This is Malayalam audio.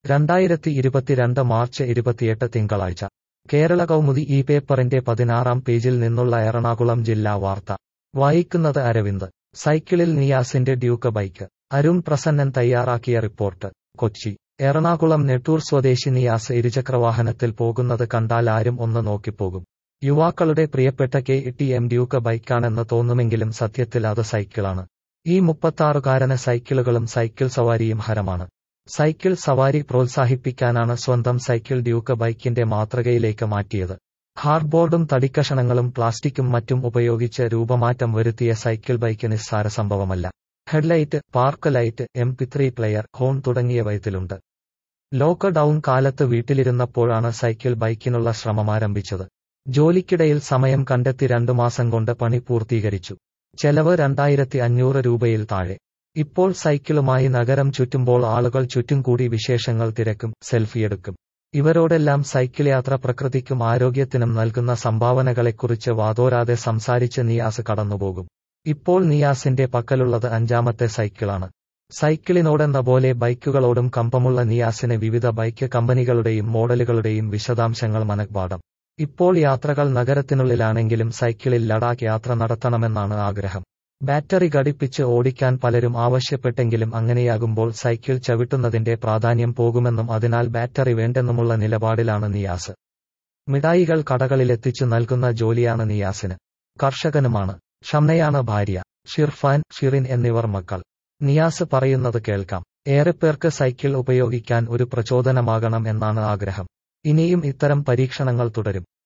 രണ്ടായിരത്തി ഇരുപത്തിരണ്ട് മാർച്ച് ഇരുപത്തിയെട്ട് തിങ്കളാഴ്ച കേരള കൗമുദി ഈ പേപ്പറിന്റെ പതിനാറാം പേജിൽ നിന്നുള്ള എറണാകുളം ജില്ലാ വാർത്ത വായിക്കുന്നത് അരവിന്ദ് സൈക്കിളിൽ നിയാസിന്റെ ഡ്യൂക്ക് ബൈക്ക് അരുൺ പ്രസന്നൻ തയ്യാറാക്കിയ റിപ്പോർട്ട് കൊച്ചി എറണാകുളം നെട്ടൂർ സ്വദേശി നിയാസ് ഇരുചക്രവാഹനത്തിൽ പോകുന്നത് കണ്ടാൽ ആരും ഒന്ന് നോക്കിപ്പോകും യുവാക്കളുടെ പ്രിയപ്പെട്ട കെ ടി എം ഡ്യൂക്ക് ബൈക്കാണെന്ന് തോന്നുമെങ്കിലും സത്യത്തിൽ അത് സൈക്കിളാണ് ഈ മുപ്പത്താറുകാരന് സൈക്കിളുകളും സൈക്കിൾ സവാരിയും ഹരമാണ് സൈക്കിൾ സവാരി പ്രോത്സാഹിപ്പിക്കാനാണ് സ്വന്തം സൈക്കിൾ ഡ്യൂക്ക് ബൈക്കിന്റെ മാതൃകയിലേക്ക് മാറ്റിയത് ഹാർഡ്ബോർഡും തടിക്കഷണങ്ങളും പ്ലാസ്റ്റിക്കും മറ്റും ഉപയോഗിച്ച് രൂപമാറ്റം വരുത്തിയ സൈക്കിൾ ബൈക്ക് നിസ്സാര സംഭവമല്ല headlight park light M P three player horn തുടങ്ങിയവ ഇതിലുണ്ട് ലോക്ക്ഡൌൺ കാലത്ത് വീട്ടിലിരുന്നപ്പോഴാണ് സൈക്കിൾ ബൈക്കിനുള്ള ശ്രമമാരംഭിച്ചത് ജോലിക്കിടയിൽ സമയം കണ്ടെത്തി രണ്ടു മാസം കൊണ്ട് പണി പൂർത്തീകരിച്ചു ചെലവ് രണ്ടായിരത്തി അഞ്ഞൂറ് രൂപയിൽ താഴെ ഇപ്പോൾ സൈക്കിളുമായി നഗരം ചുറ്റുമ്പോൾ ആളുകൾ ചുറ്റും കൂടി വിശേഷങ്ങൾ തിരക്കും സെൽഫിയെടുക്കും ഇവരോടെല്ലാം സൈക്കിൾ യാത്ര പ്രകൃതിക്കും ആരോഗ്യത്തിനും നൽകുന്ന സംഭാവനകളെക്കുറിച്ച് വാതോരാതെ സംസാരിച്ച് നിയാസ് കടന്നുപോകും ഇപ്പോൾ നിയാസിന്റെ പക്കലുള്ളത് അഞ്ചാമത്തെ സൈക്കിളാണ് സൈക്കിളിനോടെന്ന പോലെ ബൈക്കുകളോടും കമ്പമുള്ള നിയാസിന് വിവിധ ബൈക്ക് കമ്പനികളുടെയും മോഡലുകളുടെയും വിശദാംശങ്ങൾ മനഃപാഠം ഇപ്പോൾ യാത്രകൾ നഗരത്തിനുള്ളിലാണെങ്കിലും സൈക്കിളിൽ ലഡാക്ക് യാത്ര നടത്തണമെന്നാണ് ആഗ്രഹം ബാറ്ററി ഘടിപ്പിച്ച് ഓടിക്കാൻ പലരും ആവശ്യപ്പെട്ടെങ്കിലും അങ്ങനെയാകുമ്പോൾ സൈക്കിൾ ചവിട്ടുന്നതിന്റെ പ്രാധാന്യം പോകുമെന്നും അതിനാൽ ബാറ്ററി വേണ്ടെന്നുമുള്ള നിലപാടിലാണ് നിയാസ് മിഠായികൾ കടകളിലെത്തിച്ചു നൽകുന്ന ജോലിയാണ് നിയാസിന് കർഷകനുമാണ് ഷംനയാണ് ഭാര്യ ഷിർഫാൻ ഷിറിൻ എന്നിവർ മക്കൾ നിയാസ് പറയുന്നത് കേൾക്കാം ഏറെപ്പേർക്ക് സൈക്കിൾ ഉപയോഗിക്കാൻ ഒരു പ്രചോദനമാകണം എന്നാണ് ആഗ്രഹം ഇനിയും ഇത്തരം പരീക്ഷണങ്ങൾ തുടരും